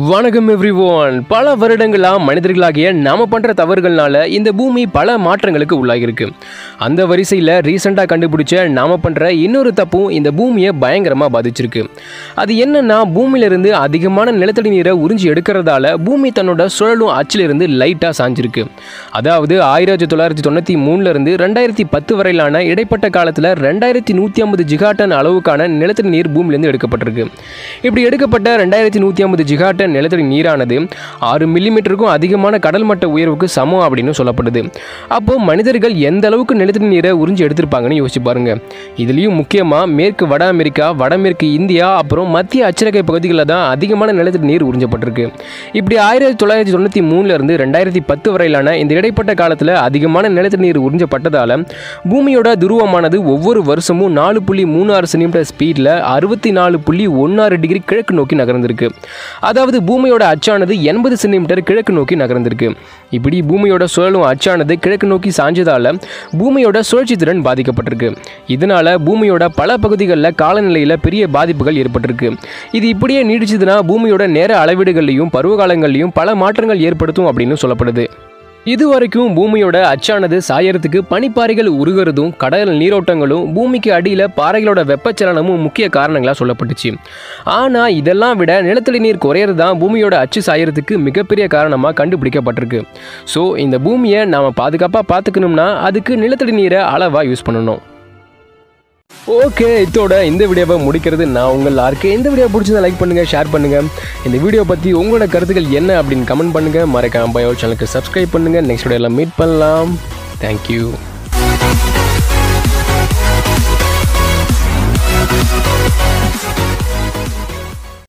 வணக்கம் எவ்ரிவோன் பல வருடங்களா மனிதர்களாகிய நாம பண்ற தவறுகள்னால இந்த பூமி பல மாற்றங்களுக்கு உள்ளாகிருக்கு அந்த வரிசையில் ரீசெண்டாக கண்டுபிடிச்ச நாம பண்ற இன்னொரு தப்பும் இந்த பூமியை பயங்கரமாக பாதிச்சிருக்கு அது என்னன்னா பூமியிலிருந்து அதிகமான நிலத்தடி நீரை உறிஞ்சி எடுக்கிறதால பூமி தன்னோட சுழலும் அச்சிலிருந்து லைட்டாக சாஞ்சிருக்கு அதாவது ஆயிரத்தி தொள்ளாயிரத்தி தொண்ணூற்றி மூணுலேருந்து ரெண்டாயிரத்தி பத்து வரையிலான இடைப்பட்ட காலத்தில் ரெண்டாயிரத்தி நூற்றி ஐம்பது ஜிகாட்டன் அளவுக்கான நிலத்தடி நீர் பூமியிலேருந்து எடுக்கப்பட்டிருக்கு இப்படி எடுக்கப்பட்ட ரெண்டாயிரத்தி நூற்றி ஐம்பது ஜிகாட்டன் நிலத்தடி நீரானது ஆறு மில்லிமீட்டருக்கும் அதிகமான கடல் மட்ட உயர்வுக்கு சமம் அப்படின்னு சொல்லப்படுது அப்போ மனிதர்கள் எந்த அளவுக்கு நிலத்தடி நீரை உறிஞ்சி எடுத்திருப்பாங்கன்னு யோசிச்சு பாருங்க இதுலேயும் முக்கியமாக மேற்கு வட அமெரிக்கா வடமேற்கு இந்தியா அப்புறம் மத்திய அச்சரகை பகுதிகளில் தான் அதிகமான நிலத்தடி நீர் உறிஞ்சப்பட்டிருக்கு இப்படி ஆயிரத்தி தொள்ளாயிரத்தி தொண்ணூற்றி மூணுலேருந்து ரெண்டாயிரத்தி பத்து வரையிலான இந்த இடைப்பட்ட காலத்தில் அதிகமான நிலத்தடி நீர் உறிஞ்சப்பட்டதால் பூமியோட துருவமானது ஒவ்வொரு வருஷமும் நாலு புள்ளி மூணு ஆறு சென்டிமீட்டர் ஸ்பீடில் அறுபத்தி நாலு புள்ளி ஒன்னாறு டிகிரி கிழக்கு நோக்கி நகர்ந்திருக்கு அதாவது பூமியோட அச்சானது எண்பது சென்டிமீட்டர் கிழக்கு நோக்கி நகர்ந்திருக்கு இப்படி பூமியோட சுழலும் அச்சானது கிழக்கு நோக்கி சாஞ்சதால பூமியோட சுழற்சி திறன் பாதிக்கப்பட்டிருக்கு இதனால பூமியோட பல பகுதிகளில் காலநிலையில் பெரிய பாதிப்புகள் ஏற்பட்டிருக்கு இது இப்படியே நீடிச்சதுன்னா பூமியோட நேர அளவீடுகள்லையும் பருவகாலங்கள்லையும் பல மாற்றங்கள் ஏற்படுத்தும் அப்படின்னு சொல்லப்படுது இதுவரைக்கும் பூமியோட அச்சானது சாயறதுக்கு பனிப்பாறைகள் உருகிறதும் கடல் நீரோட்டங்களும் பூமிக்கு அடியில் பாறைகளோட வெப்பச்சலனமும் முக்கிய காரணங்களாக சொல்லப்பட்டுச்சு ஆனால் இதெல்லாம் விட நிலத்தடி நீர் குறையிறது தான் பூமியோட அச்சு சாயறதுக்கு மிகப்பெரிய காரணமாக கண்டுபிடிக்கப்பட்டிருக்கு ஸோ இந்த பூமியை நாம் பாதுகாப்பாக பார்த்துக்கணும்னா அதுக்கு நிலத்தடி நீரை அளவாக யூஸ் பண்ணணும் ஓகே இதோட இந்த வீடியோவை முடிக்கிறது நான் உங்கள் யாருக்கு இந்த வீடியோ பிடிச்சதை லைக் பண்ணுங்கள் ஷேர் பண்ணுங்கள் இந்த வீடியோ பற்றி உங்களோட கருத்துக்கள் என்ன அப்படின்னு கமெண்ட் பண்ணுங்கள் மறக்காம பயோ சேனலுக்கு சப்ஸ்கிரைப் பண்ணுங்கள் நெக்ஸ்ட் வீடியோவில் மீட் பண்ணலாம் தேங்க்யூ